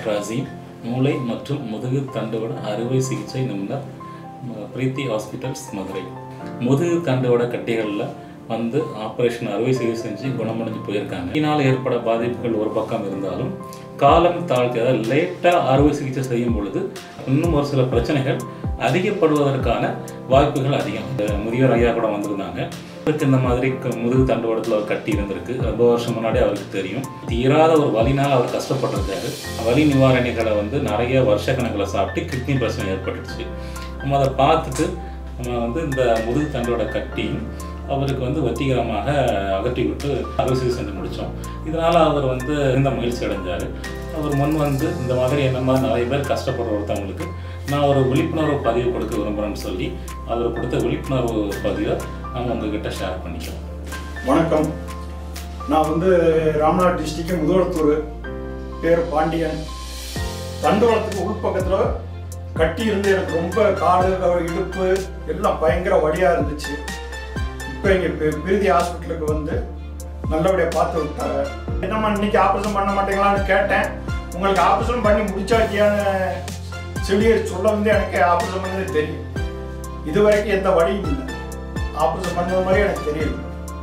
doctor Azeem மூளை மற்றும் முதுகு தண்டுவட அறுவை சிகிச்சை நிபுணர் ம- பிரீத்தி ஹாஸ்பிட்டல்ஸ் மதுரை முதுகு தண்டுவட கட்டிகளில் வந்து ஆப்ரேஷன் அறுவை சிகிச்சை செஞ்சு குணமடைஞ்சு போயிருக்காங்க இதனால் ஏற்பட பாதிப்புகள் ஒரு பக்கம் இருந்தாலும் காலம் தாழ்த்தி அதாவது லேட்டாக அறுவை சிகிச்சை செய்யும் பொழுது இன்னும் ஒரு சில பிரச்சனைகள் அதிகப்படுவதற்கான வாய்ப்புகள் அதிகம் இந்த முதியோர் ஐயா கூட வந்திருந்தாங்க அவருக்கு இந்த மாதிரி க- முதுகு தண்டுவடத்தில் ஒரு கட்டி இருந்திருக்கு ரொம்ப வருஷம் முன்னாடி அவருக்கு தெரியும் தீராத ஒரு வலினால் அவர் கஷ்டப்பட்டிருக்காரு வலி நிவாரணிகளை வந்து நிறைய வருஷ கணக்கில் சாப்பிட்டு கிட்னி பிரச்சனை ஏற்பட்டுச்சு நம்ம அதை பார்த்துட்டு நம்ம வந்து இந்த முதுகு தண்டோட கட்டியும் அவருக்கு வந்து வெற்றிகரமாக அகற்றி விட்டு அறுவை சிகிச்சை செஞ்சு முடித்தோம் இதனால் அவர் வந்து இந்த மகிழ்ச்சி அடைஞ்சார் அவர் முன் வந்து இந்த மாதிரி என்ன மாதிரி நிறைய பேர் கஷ்டப்படுற ஒருத்தவங்களுக்கு நான் ஒரு விழிப்புணர்வு பதிவு கொடுக்க விரும்புகிறேன்னு சொல்லி அவர் கொடுத்த விழிப்புணர்வு பதிவை நம்ம உங்ககிட்ட ஷேர் பண்ணிக்கிறோம் வணக்கம் நான் வந்து ராமநாத் டிஸ்ட்ரிக்ட் முதலத்தூர் பேர் பாண்டியன் தண்டோளத்துக்கு உள்பக்கத்தில் கட்டி இருந்து எனக்கு ரொம்ப காடு இடுப்பு எல்லாம் பயங்கர வழியாக இருந்துச்சு இப்போ இங்கே பிரிதி ஹாஸ்பிட்டலுக்கு வந்து நல்லபடியாக பார்த்து விட்டாங்க என்னம்மா இன்னைக்கு ஆப்ரேஷன் பண்ண மாட்டீங்களான்னு கேட்டேன் உங்களுக்கு ஆப்ரேஷன் பண்ணி முடிச்சாச்சியான்னு செவிலியர் சொல்ல வந்து எனக்கு ஆப்ரேஷன் பண்ணது தெரியும் இது வரைக்கும் எந்த வழியும் இல்லை ஆப்ரேஷன் பண்ணது மாதிரி எனக்கு தெரியல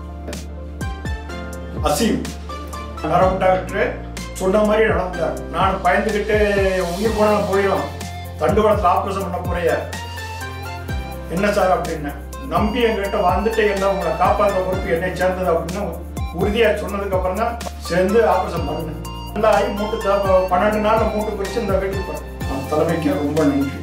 அசீம் நரம்பு டாக்டர் சொன்ன மாதிரி நடந்தார் நான் பயந்துக்கிட்டு உயிர் போனாலும் போயிடும் தண்டுவளத்தில் ஆப்ரேஷன் பண்ண போறிய என்ன சார் அப்படின்னு நம்பி எங்கிட்ட வந்துட்டு எல்லாம் உங்களை காப்பாற்ற பொறுப்பு என்னை சேர்ந்தது அப்படின்னு உறுதியாக சொன்னதுக்கு அப்புறம் தான் சேர்ந்து ஆப்ரேஷன் பண்ணேன் நல்லா ஆகி மூட்டு த- பன்னெண்டு நாள் மூட்டு பிடிச்சு இந்த வீட்டுக்கு போகிறேன் தலைமைக்கு ரொம்ப நன்றி